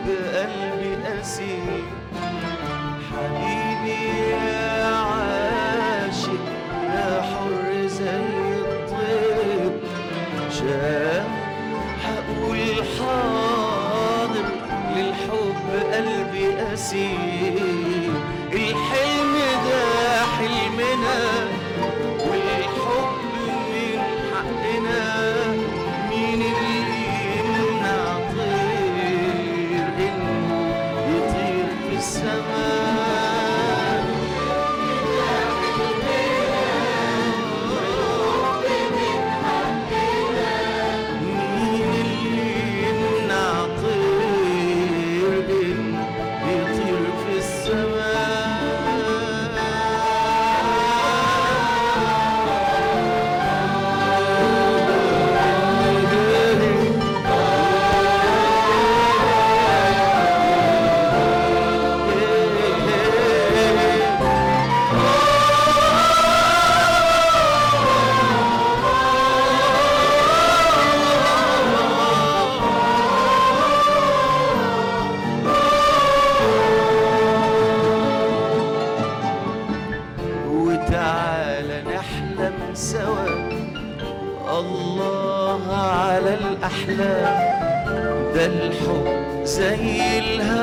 قلبي أسير حبيبي يا عاشق يا حر زي الطير شاف هقول حاضر للحب قلبي أسير الحلم ده حلمنا والحب من حقنا مين اللي يمنع طير إنه يطير في السماء مين اللي يمنع طير إنه يطير في السماء وتعالى نحلم سوا الله على الأحلام ده الحب زي الهوى